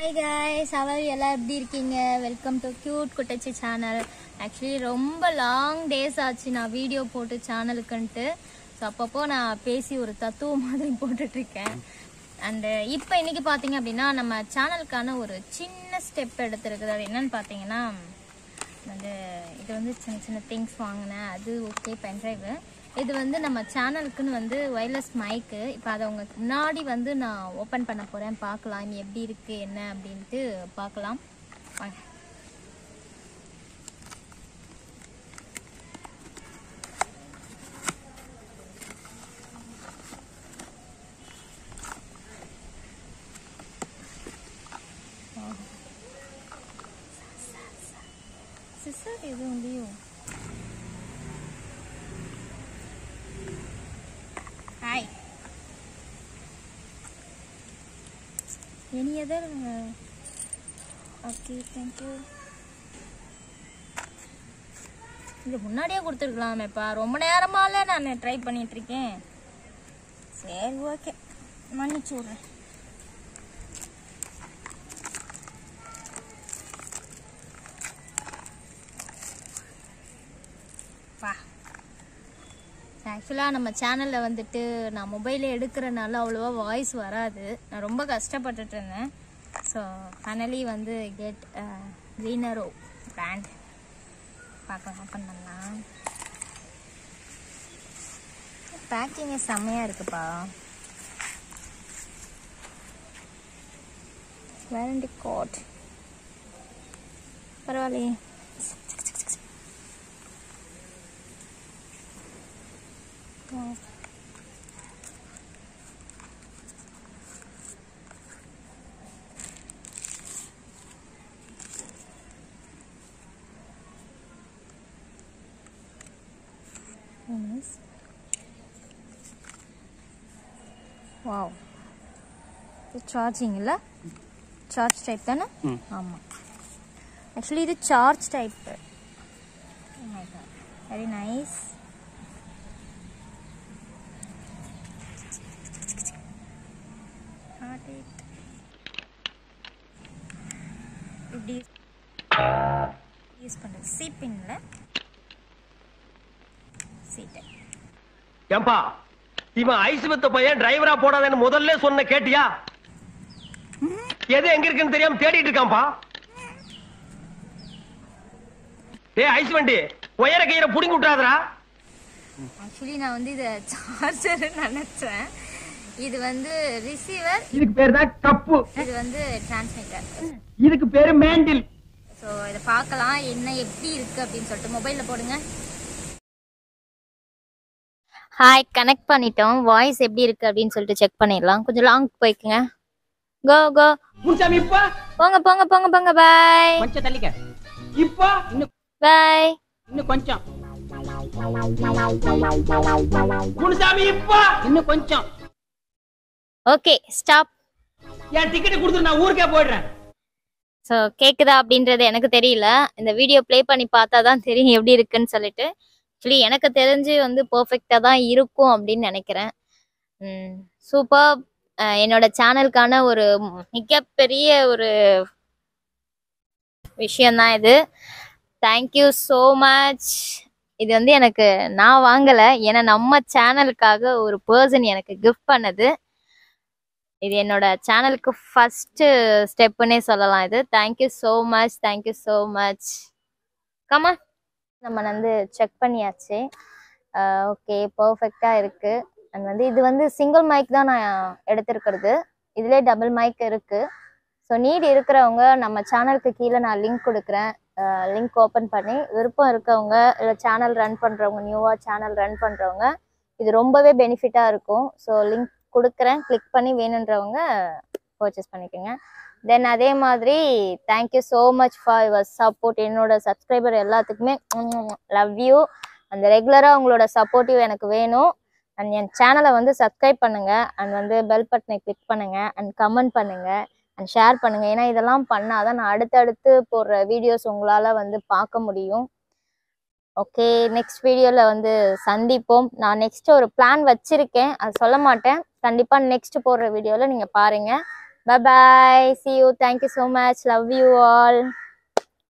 Hi guys அவர் எல்லாம் எப்படி இருக்கீங்க வெல்கம் டு கியூட் குட்டச்சி சேனல் ஆக்சுவலி ரொம்ப லாங் டேஸ் ஆச்சு நான் வீடியோ போட்டு சேனலுக்குன்ட்டு ஸோ அப்பப்போ நான் பேசி ஒரு தத்துவம் மாதிரி போட்டுட்ருக்கேன் அண்டு இப்போ இன்னைக்கு பார்த்தீங்க அப்படின்னா நம்ம சேனலுக்கான ஒரு சின்ன ஸ்டெப் எடுத்திருக்குது அது என்னன்னு பார்த்தீங்கன்னா வந்து இது வந்து சின்ன சின்ன திங்ஸ் வாங்கினேன் அது ஓகே பென்ட்ரைவு இது வந்து நம்ம சேனலுக்குன்னு வந்து ஒயர்லெஸ் மைக்கு இப்போ அதை உங்களுக்கு முன்னாடி வந்து நான் ஓப்பன் பண்ண போகிறேன் பார்க்கலாம் இது எப்படி இருக்குது என்ன அப்படின்ட்டு பார்க்கலாம் வாங்க சிஸ்டர் எதுவும் இல்லையோ hi any other okay thank you இது முன்னாடியே கொடுத்துருக்கலாமேப்பா ரொம்ப நேரமால நான் ட்ரை பண்ணிட்டு இருக்கேன் சரி ஓகே மன்னிச்சு விட்றேன் வா ஆக்சுவலாக நம்ம சேனலில் வந்துட்டு நான் மொபைலில் எடுக்கிறனால அவ்வளோவா வாய்ஸ் வராது நான் ரொம்ப கஷ்டப்பட்டுட்டு இருந்தேன் ஸோ ஃபைனலி வந்து கெட் ரீனரோ பிராண்ட் பார்க்கலாம் ஓப்பன் பண்ணலாம் பேக்கிங்கே செம்மையாக இருக்குப்பா வேரண்டி கோட் பரவாயில்லையே Wow. Nice. Wow. இது சார்ஜிங் இல்லை சார்ஜ் டைப் தானே ஆமாம் ஆக்சுவலி இது charge type very nice Heart it. இப்படி யூஸ் பண்ணுறது சீப்பிங்கில் சீட்டை ஏம்பா இவன் ஐஸ் வித்த பையன் டிரைவரா போடாதேன்னு முதல்ல சொன்ன கேட்டியா எது எங்க இருக்குன்னு தெரியாம தேடிட்டு இருக்கான்பா டேய் ஐஸ் வண்டி ஒயர கையில புடிங்கி விட்டுறாதடா ஆக்சுவலி நான் வந்து இதை சார்ஜர்னு நினச்சேன் இது வந்து ரிசீவர் இதுக்கு பேரு தான் கப்பு இது வந்து டிரான்ஸ்மிட்டர் இதுக்கு பேரு மேண்டில் ஸோ இதை பார்க்கலாம் என்ன எப்படி இருக்கு அப்படின்னு சொல்லிட்டு மொபைலில் போடுங்க ஹாய் கனெக்ட் பண்ணிட்டோம் வாய்ஸ் எப்படி இருக்கு அப்படின்னு சொல்லிட்டு செக் பண்ணிடலாம் கொஞ்சம் லாங் போய்க்குங்க கோ கோ முன்சாமி இப்ப போங்க போங்க போங்க போங்க பாய் கொஞ்சம் தள்ளிக்க இப்ப இன்னும் பாய் இன்னும் கொஞ்சம் முன்சாமி இப்ப இன்னும் கொஞ்சம் ஓகே ஸ்டாப் என் டிக்கெட் கொடுத்துட்டு நான் ஊருக்கே போயிடுறேன் ஸோ கேக்குதா அப்படின்றது எனக்கு தெரியல இந்த வீடியோ ப்ளே பண்ணி பார்த்தா தான் தெரியும் எப்படி இருக்குன்னு சொல்லிட்டு ஆக்சுவலி எனக்கு தெரிஞ்சு வந்து பர்ஃபெக்டாக தான் இருக்கும் அப்படின்னு நினைக்கிறேன் சூப்பர் என்னோட சேனலுக்கான ஒரு மிகப்பெரிய ஒரு விஷயம்தான் இது தேங்க்யூ ஸோ மச் இது வந்து எனக்கு நான் வாங்கலை ஏன்னா நம்ம சேனலுக்காக ஒரு பர்சன் எனக்கு கிஃப்ட் பண்ணது இது என்னோட சேனலுக்கு ஃபஸ்ட்டு ஸ்டெப்புன்னே சொல்லலாம் இது thank you so much thank you so much கமா நம்ம வந்து செக் பண்ணியாச்சு ஓகே பர்ஃபெக்டாக இருக்குது அண்ட் வந்து இது வந்து சிங்கிள் மைக் தான் நான் எடுத்திருக்கிறது இதிலே டபுள் மைக் இருக்குது ஸோ நீட் இருக்கிறவங்க நம்ம சேனலுக்கு கீழே நான் லிங்க் கொடுக்குறேன் லிங்க் ஓப்பன் பண்ணி விருப்பம் இருக்கவங்க இல்லை சேனல் ரன் பண்ணுறவங்க நியூவாக சேனல் ரன் பண்ணுறவங்க இது ரொம்பவே பெனிஃபிட்டாக இருக்கும் ஸோ லிங்க் கொடுக்குறேன் கிளிக் பண்ணி வேணுன்றவங்க பர்ச்சேஸ் பண்ணிக்கோங்க தென் அதே மாதிரி thank you so much for your support என்னோட சப்ஸ்கிரைபர் எல்லாத்துக்குமே லவ் யூ அந்த ரெகுலராக உங்களோட சப்போர்ட்டிவ் எனக்கு வேணும் அண்ட் என் சேனலை வந்து சப்ஸ்கிரைப் பண்ணுங்க அண்ட் வந்து பெல் பட்டனை கிளிக் பண்ணுங்க அண்ட் கமெண்ட் பண்ணுங்க அண்ட் ஷேர் பண்ணுங்க ஏன்னா இதெல்லாம் பண்ணாதான் நான் அடுத்தடுத்து போடுற வீடியோஸ் உங்களால் வந்து பார்க்க முடியும் ஓகே நெக்ஸ்ட் வீடியோவில் வந்து சந்திப்போம் நான் நெக்ஸ்ட் ஒரு பிளான் வச்சிருக்கேன் அது சொல்ல மாட்டேன் கண்டிப்பாக நெக்ஸ்ட் போடுற வீடியோவில் நீங்கள் பாருங்கள் Bye bye. See you. Thank you so much. Love you all.